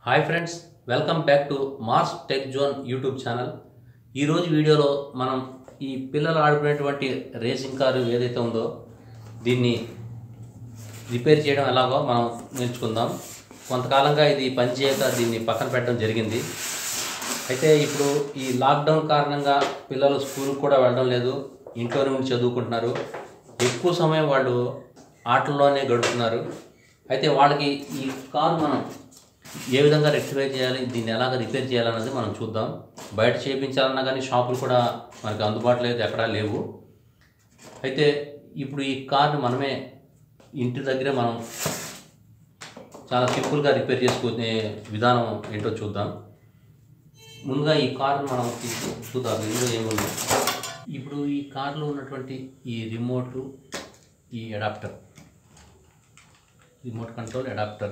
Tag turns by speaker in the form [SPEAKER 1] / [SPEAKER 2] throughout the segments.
[SPEAKER 1] hi friends welcome back to Mars Tech Zone YouTube channel ఈరోజు వీడియోలో మనం ఈ పిల్లలు ఆడుకునేటువంటి రేసింగ్ కారు ఏదైతే ఉందో దీన్ని రిపేర్ చేయడం ఎలాగో మనం నేర్చుకుందాం కొంతకాలంగా ఇది పనిచేయక దీన్ని పక్కన పెట్టడం జరిగింది అయితే ఇప్పుడు ఈ లాక్డౌన్ కారణంగా పిల్లలు స్కూల్కి కూడా వెళ్ళడం లేదు ఇంట్లోనే ఉండి చదువుకుంటున్నారు ఎక్కువ సమయం వాళ్ళు ఆటల్లోనే గడుపుతున్నారు అయితే వాళ్ళకి ఈ కారు మనం ఏ విధంగా రెక్టిఫై చేయాలి దీన్ని ఎలాగ రిపేర్ చేయాలన్నది మనం చూద్దాం బయట చేయించాలన్నా కానీ షాపులు కూడా మనకి అందుబాటులో అయితే ఎక్కడా లేవు అయితే ఇప్పుడు ఈ కార్ని మనమే ఇంటి దగ్గరే మనం చాలా సింపుల్గా రిపేర్ చేసుకునే విధానం ఏంటో చూద్దాం ముందుగా ఈ కార్ను మనం తీసి చూద్దాం ఇందులో ఏముందో ఇప్పుడు ఈ కార్లో ఉన్నటువంటి ఈ రిమోట్ ఈ అడాప్టర్ రిమోట్ కంట్రోల్ అడాప్టర్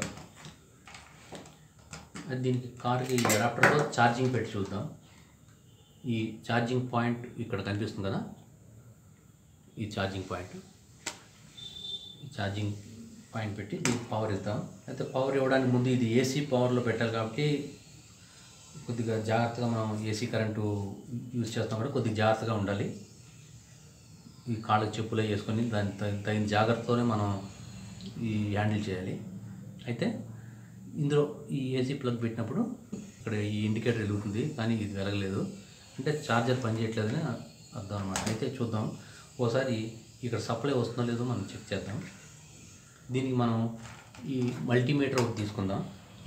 [SPEAKER 1] అది దీనికి కార్కి ఈ అడాప్టర్లో ఛార్జింగ్ పెట్టి చూద్దాం ఈ ఛార్జింగ్ పాయింట్ ఇక్కడ కనిపిస్తుంది కదా ఈ ఛార్జింగ్ పాయింట్ ఈ ఛార్జింగ్ పాయింట్ పెట్టి దీనికి పవర్ ఇద్దాం అయితే పవర్ ఇవ్వడానికి ముందు ఇది ఏసీ పవర్లో పెట్టాలి కాబట్టి కొద్దిగా జాగ్రత్తగా మనం ఏసీ కరెంటు యూజ్ చేస్తాం కూడా కొద్దిగా జాగ్రత్తగా ఉండాలి ఈ కాళ్ళకి చెప్పులు అవి వేసుకొని దాని తగిన తగిన జాగ్రత్తతోనే మనం ఈ హ్యాండిల్ చేయాలి అయితే ఇందులో ఈ ఏసీ ప్లగ్ పెట్టినప్పుడు ఇక్కడ ఈ ఇండికేటర్ వెలుగుతుంది కానీ ఇది వెలగలేదు అంటే ఛార్జర్ పనిచేయట్లేదని అర్థం అనమాట అయితే చూద్దాం ఓసారి ఇక్కడ సప్లై వస్తుందో లేదో మనం చెక్ చేద్దాం దీనికి మనం ఈ మల్టీమీటర్ ఒకటి తీసుకుందాం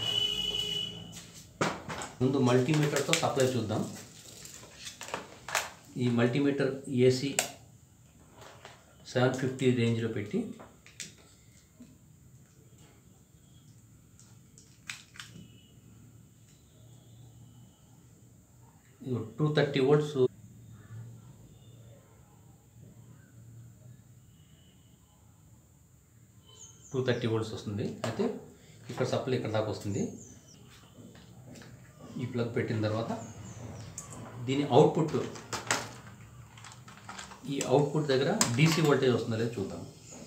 [SPEAKER 1] ముందు మల్టీమీటర్తో సప్లై చూద్దాం ఈ మల్టీమీటర్ ఏసీ సెవెన్ ఫిఫ్టీ రేంజ్లో పెట్టి two thirty volts two thirty volts వస్తుంది అయితే ఇక్కడ సప్లై ఇక్కడ దాకా వస్తుంది ఈ ప్లగ్ పెట్టిన తర్వాత దీని అవుట్పుట్ ఈ అవుట్పుట్ దగ్గర డీసీ వోల్టేజ్ వస్తుందో లేదో చూద్దాం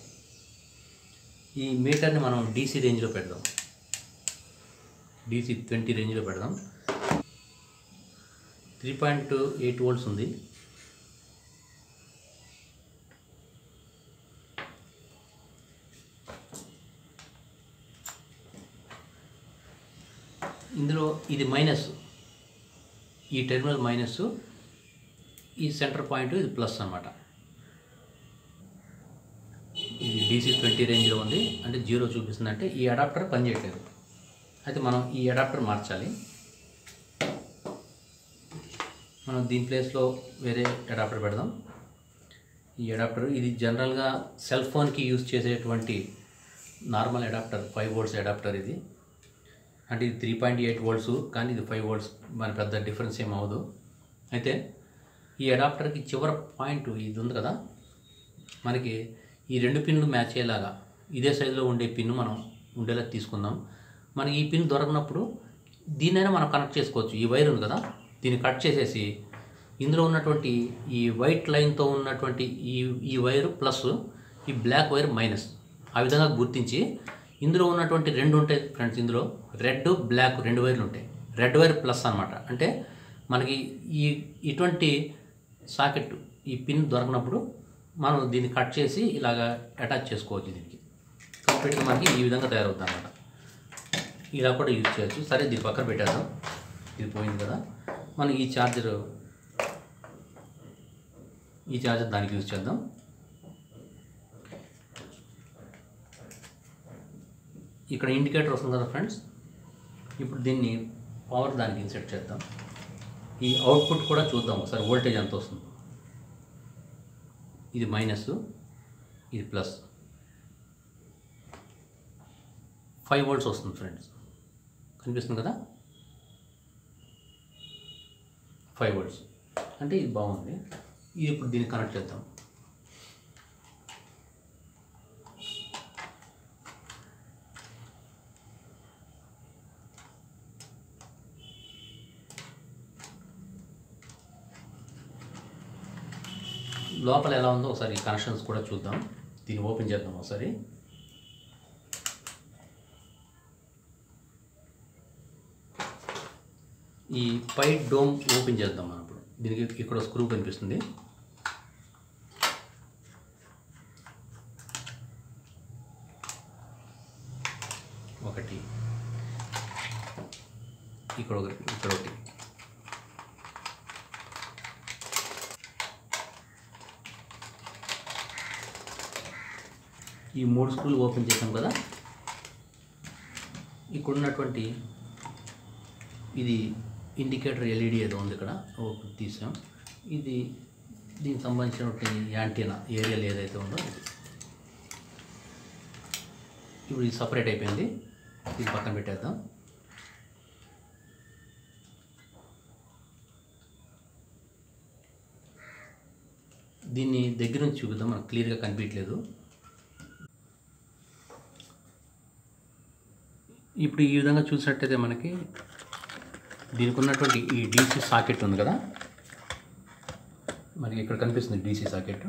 [SPEAKER 1] ఈ మీటర్ని మనం డీసీ రేంజ్లో పెడదాం డీసీ ట్వంటీ రేంజ్లో పెడదాం త్రీ పాయింట్ ఎయిట్ వోల్ట్స్ ఉంది ఇందులో ఇది మైనస్ ఈ టెర్మినల్ మైనస్ ఈ సెంటర్ పాయింట్ ఇది ప్లస్ అన్నమాట ఇది డీసీ ట్వంటీ రేంజ్లో ఉంది అంటే జీరో చూపిస్తుంది అంటే ఈ అడాప్టర్ పనిచేయట్లేదు అయితే మనం ఈ అడాప్టర్ మార్చాలి మనం దీని ప్లేస్లో వేరే అడాప్టర్ పెడదాం ఈ అడాప్టర్ ఇది జనరల్గా సెల్ ఫోన్కి యూజ్ చేసేటువంటి normal adapter five volts adapter ఇది అంటే ఇది త్రీ పాయింట్ ఎయిట్ వోల్ట్స్ కానీ ఇది ఫైవ్ వోల్ట్స్ మన పెద్ద డిఫరెన్స్ ఏం అవ్వదు అయితే ఈ అడాప్టర్కి చివరి పాయింట్ ఇది ఉంది కదా మనకి ఈ రెండు పిన్లు మ్యాచ్ అయ్యేలాగా ఇదే సైజులో ఉండే పిన్ మనం ఉండేలా తీసుకుందాం మనకి ఈ పిన్ దొరకనప్పుడు దీన్నైనా మనం కనెక్ట్ చేసుకోవచ్చు ఈ వైర్ ఉంది కదా దీన్ని కట్ చేసేసి ఇందులో ఉన్నటువంటి ఈ వైట్ లైన్తో ఉన్నటువంటి ఈ ఈ వైర్ ప్లస్ ఈ బ్లాక్ వైర్ మైనస్ ఆ విధంగా గుర్తించి ఇందులో ఉన్నటువంటి రెండు ఉంటాయి ఫ్రెండ్స్ ఇందులో రెడ్ బ్లాక్ రెండు వైర్లు ఉంటాయి రెడ్ వైర్ ప్లస్ అనమాట అంటే మనకి ఈ ఇటువంటి సాకెట్ ఈ పిన్ దొరకనప్పుడు మనం దీన్ని కట్ చేసి ఇలాగా అటాచ్ చేసుకోవచ్చు దీనికి కంప్లీట్గా మనకి ఈ విధంగా తయారవుతుంది అనమాట ఇలా కూడా యూజ్ చేయొచ్చు సరే దీని పక్కన పెట్టేద్దాం ఇది పోయింది కదా మనం ఈ ఛార్జర్ ఈ ఛార్జర్ దానికి యూజ్ చేద్దాం ఇక్కడ ఇండికేటర్ వస్తుంది కదా ఫ్రెండ్స్ ఇప్పుడు దీన్ని పవర్ దానికి ఇన్సెట్ చేద్దాం ఈ అవుట్పుట్ కూడా చూద్దాం ఒకసారి వోల్టేజ్ ఎంత వస్తుంది ఇది మైనస్ ఇది ప్లస్ ఫైవ్ వోల్ట్స్ వస్తుంది ఫ్రెండ్స్ కనిపిస్తుంది కదా ఫైవ్ వోల్ట్స్ అంటే ఇది బాగుంది ఇది ఇప్పుడు దీన్ని కనెక్ట్ చేద్దాం లోపల ఎలా ఉందో ఒకసారి కనెక్షన్స్ కూడా చూద్దాం దీన్ని ఓపెన్ చేద్దాం ఒకసారి ఈ పై డోమ్ ఓపెన్ చేద్దాం మనం ఇప్పుడు దీనికి ఇక్కడ స్క్రూ కనిపిస్తుంది ఒకటి ఇక్కడ ఒకటి ఇక్కడ ఒకటి ఈ మూడు స్క్రూలు ఓపెన్ చేసాం కదా ఇక్కడ ఉన్నటువంటి ఇది ఇండికేటర్ ఎల్ఈడి ఏదో ఉంది ఇక్కడ ఓపెన్ తీసాం ఇది దీనికి సంబంధించినటువంటి యాంటీనా ఏరియల్ ఏదైతే ఉందో ఇది ఇప్పుడు ఇది సపరేట్ అయిపోయింది ఇది పక్కన పెట్టేద్దాం దీన్ని దగ్గర నుంచి చూపిద్దాం మనకు క్లియర్గా కనిపించలేదు ఇప్పుడు ఈ విధంగా చూసినట్టయితే మనకి దీనికి ఉన్నటువంటి ఈ డీసీ సాకెట్ ఉంది కదా మనకి ఇక్కడ కనిపిస్తుంది డీసీ సాకెట్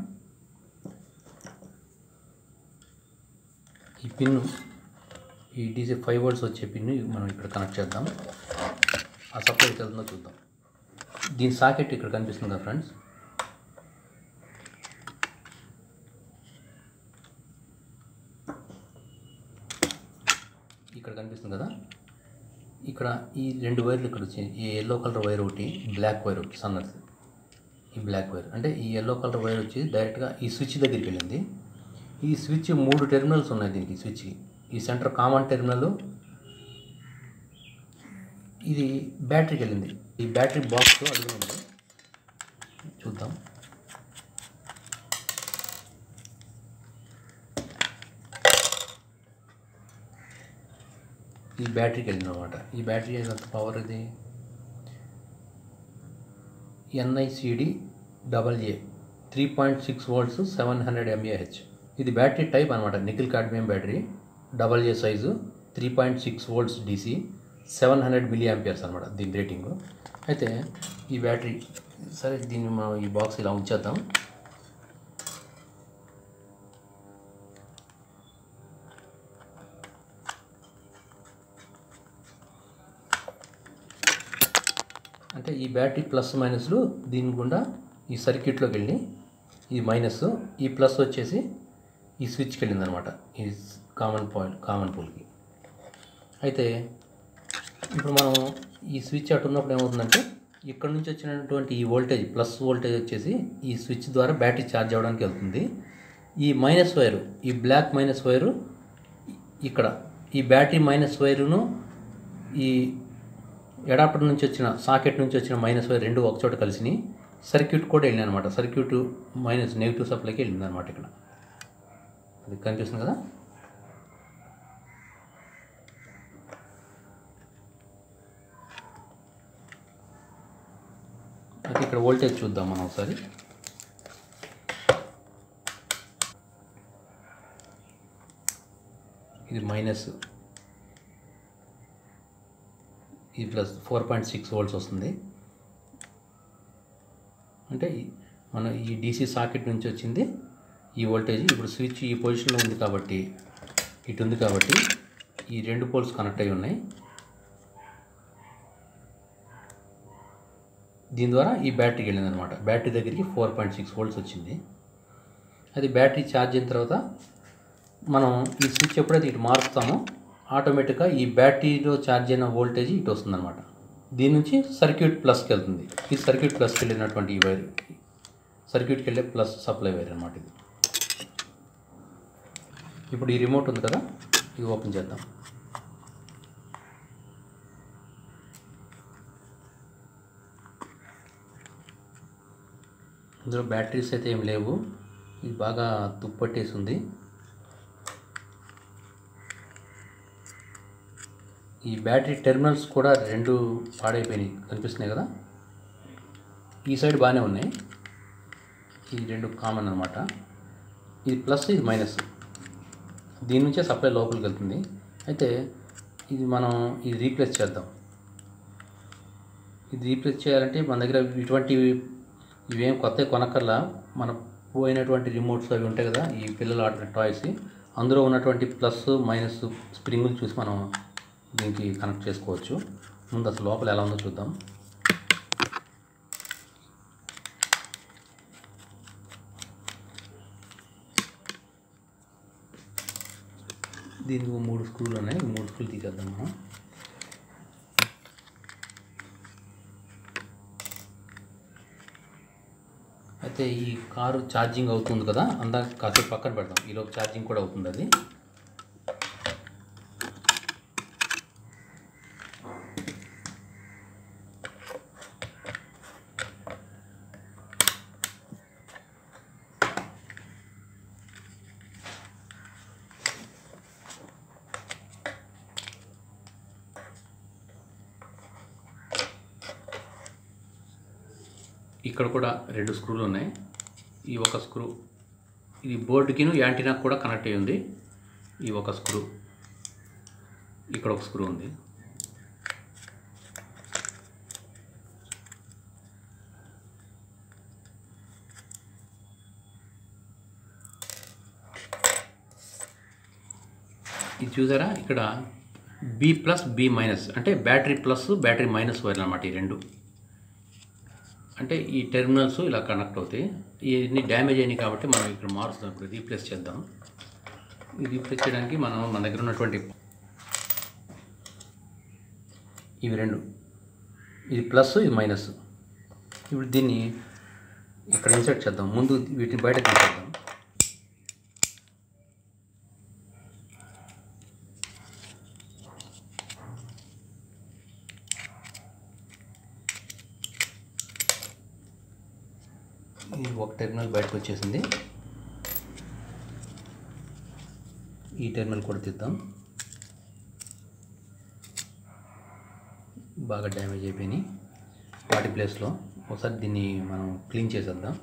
[SPEAKER 1] ఈ పిన్ ఈ డీసీ ఫైవ్ వోల్ట్స్ వచ్చే పిన్ మనం ఇక్కడ కనెక్ట్ చేద్దాం ఆ సప్లై ఎక్కడ వెళ్తుందో చూద్దాం దీని సాకెట్ ఇక్కడ కనిపిస్తుంది కదా ఫ్రెండ్స్ ఇక్కడ కనిపిస్తుంది కదా ఇక్కడ ఈ రెండు వైర్లు ఇక్కడ వచ్చాయి ఈ ఎల్లో కలర్ వైర్ ఒకటి బ్లాక్ వైర్ ఒకటి సన్నది ఈ బ్లాక్ వైర్ అంటే ఈ ఎల్లో కలర్ వైర్ వచ్చి డైరెక్ట్గా ఈ స్విచ్ దగ్గరికి వెళ్ళింది ఈ స్విచ్ మూడు టెర్మినల్స్ ఉన్నాయి దీనికి స్విచ్కి ఈ సెంటర్ కామన్ టెర్మినల్ ఇది బ్యాటరీకి వెళ్ళింది ఈ బ్యాటరీ బాక్స్ అడుగులో ఉంది చూద్దాం ఈ బ్యాటరీకి వెళ్ళింది అనమాట ఈ బ్యాటరీ ఎంత పవర్ ఇది N I C D double A three point six volts seven hundred M A H ఇది బ్యాటరీ టైప్ అనమాట nickel cadmium battery double A size three point six volts DC seven hundred milliamperes అనమాట దీని రేటింగ్ అయితే ఈ బ్యాటరీ సరే దీన్ని మనం ఈ బాక్స్ ఇలా ఉంచేద్దాం అంటే ఈ బ్యాటరీ ప్లస్ మైనస్లు దీని గుండా ఈ సర్క్యూట్లోకి వెళ్ళి ఈ మైనస్ ఈ ప్లస్ వచ్చేసి ఈ స్విచ్కి వెళ్ళింది అనమాట ఈ కామన్ పాయింట్ కామన్ పోల్కి అయితే ఇప్పుడు మనం ఈ స్విచ్ అటు ఉన్నప్పుడు ఏమవుతుందంటే ఇక్కడ నుంచి వచ్చినటువంటి ఈ వోల్టేజ్ ప్లస్ వోల్టేజ్ వచ్చేసి ఈ స్విచ్ ద్వారా బ్యాటరీ ఛార్జ్ అవ్వడానికి వెళ్తుంది ఈ మైనస్ వైరు ఈ బ్లాక్ మైనస్ వైరు ఇక్కడ ఈ బ్యాటరీ మైనస్ వైరును ఈ ఎడాప్టర్ నుంచి వచ్చిన సాకెట్ నుంచి వచ్చిన మైనస్ వైర్ రెండు ఒకచోట కలిసి సర్క్యూట్ కూడా వెళ్ళింది అనమాట సర్క్యూట్ మైనస్ నెగిటివ్ సప్లైకి వెళ్ళింది అనమాట ఇక్కడ అది కనిపిస్తుంది కదా అయితే ఇక్కడ వోల్టేజ్ చూద్దాం మనం ఒకసారి ఇది మైనస్ ఈ plus four point six volts వస్తుంది అంటే ఈ- మన ఈ డీసీ సాకెట్ నుంచి వచ్చింది ఈ వోల్టేజ్ ఇప్పుడు స్విచ్ ఈ పొజిషన్లో ఉంది కాబట్టి ఇటు ఉంది కాబట్టి ఈ రెండు పోల్స్ కనెక్ట్ అయి ఉన్నాయి దీని ద్వారా ఈ బ్యాటరీకి వెళ్ళింది అనమాట బ్యాటరీ దగ్గరికి ఫోర్ పాయింట్ సిక్స్ వోల్ట్స్ వచ్చింది అది బ్యాటరీ ఛార్జ్ అయిన తర్వాత మనం ఈ స్విచ్ ఎప్పుడైతే ఇటు మారుస్తామో ఆటోమేటిక్గా ఈ బ్యాటరీలో ఛార్జ్ అయిన వోల్టేజ్ ఇటు వస్తుందన్నమాట దీని నుంచి సర్క్యూట్ ప్లస్కి వెళ్తుంది ఈ సర్క్యూట్ ప్లస్కి వెళ్ళినటువంటి ఈ వైర్ సర్క్యూట్కి వెళ్ళే ప్లస్ సప్లై వైర్ అనమాట ఇది ఇప్పుడు ఈ రిమోట్ ఉంది కదా ఇది ఓపెన్ చేద్దాం ఇందులో బ్యాటరీస్ అయితే ఏం లేవు ఇది బాగా తుప్పట్టేసి ఉంది ఈ బ్యాటరీ టెర్మినల్స్ కూడా రెండు పాడైపోయినాయి కనిపిస్తున్నాయి కదా ఈ సైడ్ బాగానే ఉన్నాయి ఈ రెండు కామన్ అనమాట ఇది ప్లస్ ఇది మైనస్ దీని నుంచే సప్లై లోపలికి వెళ్తుంది అయితే ఇది మనం ఇది రీప్లేస్ చేద్దాం ఇది రీప్లేస్ చేయాలంటే మన దగ్గర ఇటువంటి ఇవేం కొత్త కొనక్కర్లా మన పోయినటువంటి రిమోట్స్ అవి ఉంటాయి కదా ఈ పిల్లలు ఆడుతున్న టాయ్స్ అందులో ఉన్నటువంటి ప్లస్ మైనస్ స్ప్రింగులు చూసి మనం దీనికి కనెక్ట్ చేసుకోవచ్చు ముందు అసలు లోపల ఎలా ఉందో చూద్దాం దీనికి మూడు స్క్రూలు ఉన్నాయి ఈ మూడు స్క్రూలు తీసేద్దాం మనం అయితే ఈ కారు ఛార్జింగ్ అవుతుంది కదా అందాక కాసేపు పక్కన పెడదాం ఈలోపు ఛార్జింగ్ కూడా అవుతుంది అది ఇక్కడ కూడా రెండు స్క్రూలు ఉన్నాయి ఈ ఒక స్క్రూ ఇది బోర్డుకిను యాంటీనా కూడా కనెక్ట్ అయ్యి ఉంది ఈ ఒక స్క్రూ ఇక్కడ ఒక స్క్రూ ఉంది ఇది చూసారా ఇక్కడ బి ప్లస్ బి మైనస్ అంటే battery plus battery minus wire అనమాట ఈ రెండు అంటే ఈ టెర్మినల్స్ ఇలా కనెక్ట్ అవుతాయి ఇవన్నీ డ్యామేజ్ అయినాయి కాబట్టి మనం ఇక్కడ మారుస్తాం ఇప్పుడు రీప్లేస్ చేద్దాం ఈ రీప్లేస్ చేయడానికి మనం మన దగ్గర ఉన్నటువంటి ఇవి రెండు ఇది ప్లస్ ఇది మైనస్ ఇప్పుడు దీన్ని ఇక్కడ ఇన్సర్ట్ చేద్దాం ముందు వీటిని బయట తీసేద్దాం ఈ ఒక టెర్మినల్ బయటకు వచ్చేసింది ఈ టెర్మినల్ కూడా తీద్దాం బాగా డ్యామేజ్ అయిపోయినాయి వాటి ప్లేస్లో ఒకసారి దీన్ని మనం క్లీన్ చేసేద్దాం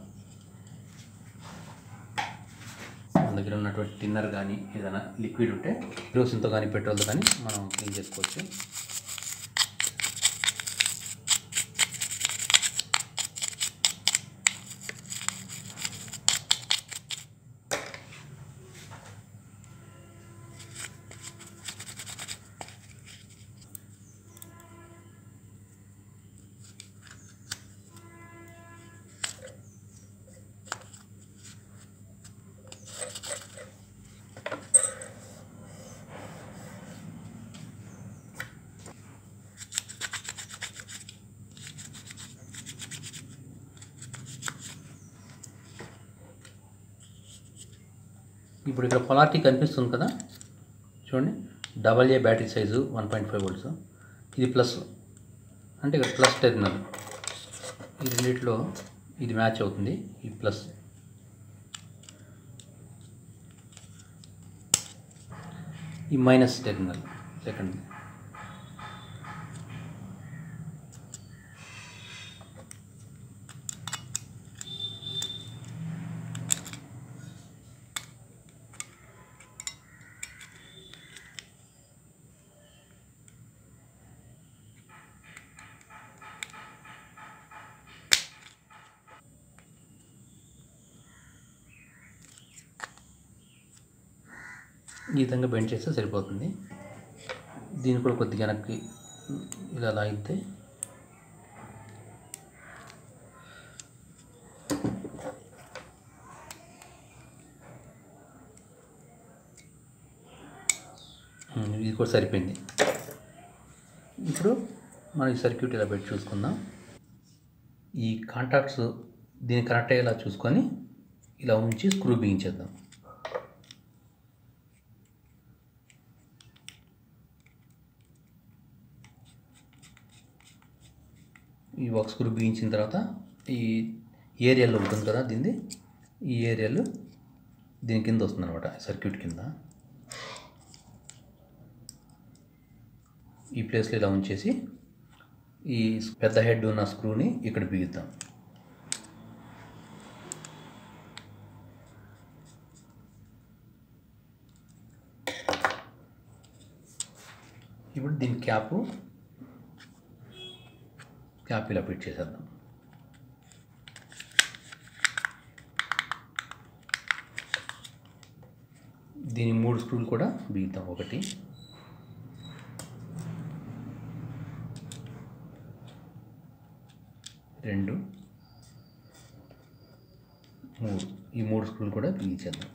[SPEAKER 1] మన దగ్గర ఉన్నటువంటి టిన్నర్ కానీ ఏదైనా లిక్విడ్ ఉంటే కిరోసిన్తో కానీ పెట్రోల్తో కానీ మనం క్లీన్ చేసుకోవచ్చు ఇప్పుడు ఇక్కడ పొలారిటీ కనిపిస్తుంది కదా చూడండి double A battery size one point five volts ఇది ప్లస్ అంటే ఇక్కడ ప్లస్ టెర్మినల్ ఈ రెండిట్లో ఇది మ్యాచ్ అవుతుంది ఈ ప్లస్ ఈ మైనస్ టెర్మినల్ సెకండ్ ఈ విధంగా బెండ్ చేస్తే సరిపోతుంది దీన్ని కూడా కొద్దిగా వెనక్కి ఇలా లాగితే ఉమ్, ఇది కూడా సరిపోయింది ఇప్పుడు మనం ఈ సర్క్యూట్ ఇలా పెట్టి చూసుకుందాం ఈ కాంటాక్ట్స్ దీన్ని కనెక్ట్ అయ్యేలా చూసుకొని ఇలా ఉంచి స్క్రూ బిగించేద్దాం ఈ ఒక స్క్రూ బిగించిన తర్వాత ఈ ఏరియాలో ఉంటుంది కదా దీన్ని ఈ ఏరియాలో దీని కింద వస్తుంది అనమాట సర్క్యూట్ కింద ఈ ప్లేస్లో ఇలా ఉంచేసి ఈ పెద్ద హెడ్ ఉన్న స్క్రూని ఇక్కడ బిగిద్దాం ఇప్పుడు దీని క్యాప్ క్యాప్ ఇలా ఫిట్ చేసేద్దాం దీని మూడు స్క్రూలు కూడా బిగిద్దాం ఒకటి రెండు మూడు ఈ మూడు స్క్రూలు కూడా బిగించేద్దాం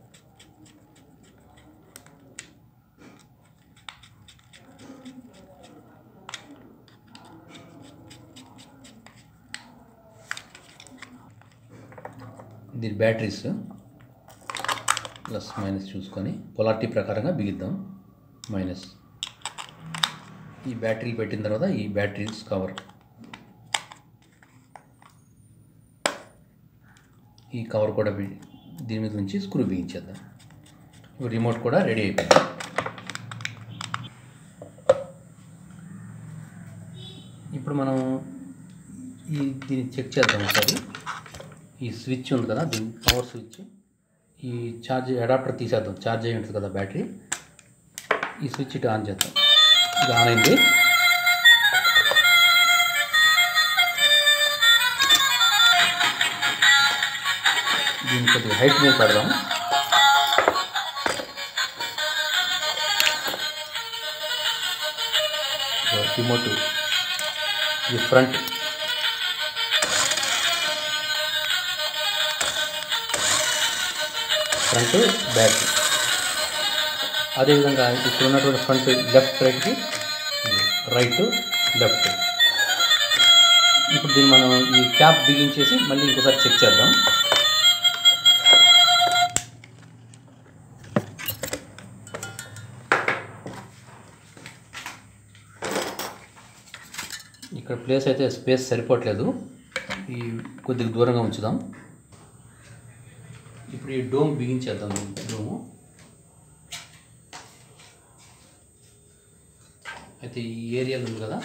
[SPEAKER 1] దీని బ్యాటరీస్ ప్లస్ మైనస్ చూసుకొని పొలారిటీ ప్రకారంగా బిగిద్దాం మైనస్ ఈ బ్యాటరీ పెట్టిన తర్వాత ఈ బ్యాటరీస్ కవర్ ఈ కవర్ కూడా బి- దీని మీద నుంచి స్క్రూ బిగించేద్దాం ఇప్పుడు రిమోట్ కూడా రెడీ అయిపోయింది ఇప్పుడు మనం ఈ దీన్ని చెక్ చేద్దాం ఒకసారి ఈ స్విచ్ ఉంది కదా దీని పవర్ స్విచ్ ఈ ఛార్జ్ అడాప్టర్ తీసేద్దాం ఛార్జ్ అయి ఉంటుంది కదా బ్యాటరీ ఈ స్విచ్ ఇటు ఆన్ చేద్దాం ఇది ఆన్ అయింది దీన్ని కొద్దిగా హైట్ మీద పెడదాం రిమోట్ ఇది ఫ్రంట్ ఫ్రంట్ బ్యాక్ అదేవిధంగా ఇక్కడ ఉన్నటువంటి ఫ్రంట్ లెఫ్ట్ రైట్కి రైట్ లెఫ్ట్ ఇప్పుడు దీన్ని మనం ఈ క్యాప్ బిగించేసి మళ్ళీ ఇంకోసారి చెక్ చేద్దాం ఇక్కడ ప్లేస్ అయితే స్పేస్ సరిపోవట్లేదు ఈ కొద్దిగా దూరంగా ఉంచుదాం ఇప్పుడు ఈ డోమ్ బిగించేద్దాం ఈ డోము అయితే ఈ ఏరియాలో ఉంది కదా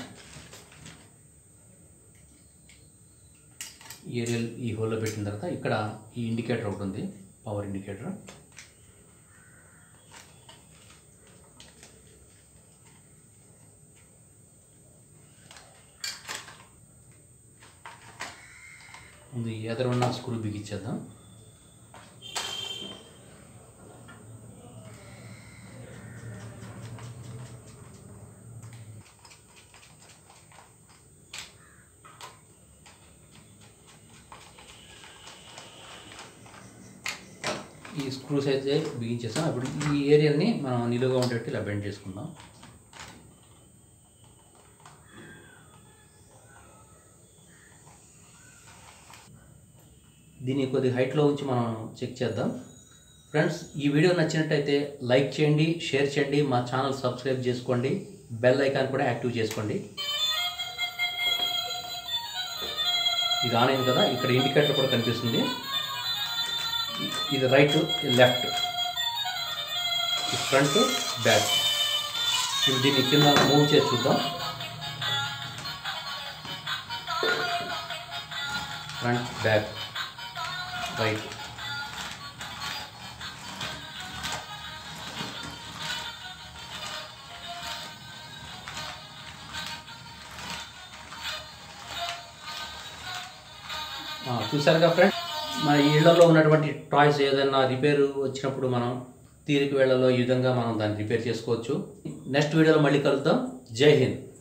[SPEAKER 1] ఈ ఏరియల్ ఈ హోల్లో పెట్టిన తర్వాత ఇక్కడ ఈ ఇండికేటర్ ఒకటి ఉంది పవర్ ఇండికేటర్ ముందు ఈ ఎదురున్న స్క్రూ బిగించేద్దాం ఈ స్క్రూస్ అయితే బిగించేసాం ఇప్పుడు ఈ ఏరియాని మనం నిలువుగా ఉండేట్టు ఇలా బెండ్ చేసుకుందాం దీన్ని కొద్ది హైట్లో ఉంచి మనం చెక్ చేద్దాం ఫ్రెండ్స్ ఈ వీడియో నచ్చినట్టయితే లైక్ చేయండి షేర్ చేయండి మా ఛానల్ సబ్స్క్రైబ్ చేసుకోండి బెల్ ఐకాన్ కూడా యాక్టివ్ చేసుకోండి ఇది ఆన్ అయింది కదా ఇక్కడ ఇండికేటర్ కూడా కనిపిస్తుంది ఇది రైట్ లెఫ్ట్ ఫ్రంట్ బ్యాక్ ఇప్పుడు దీన్ని కింద మూవ్ చేసి చూద్దాం ఫ్రంట్ బ్యాక్ రైట్ ఆ, చూసారుగా ఫ్రెండ్ మన ఇళ్లలో ఉన్నటువంటి టాయ్స్ ఏదైనా రిపేర్ వచ్చినప్పుడు మనం తీరిక వేళలో ఈ విధంగా మనం దాన్ని రిపేర్ చేసుకోవచ్చు నెక్స్ట్ వీడియోలో మళ్ళీ కలుద్దాం జై హింద్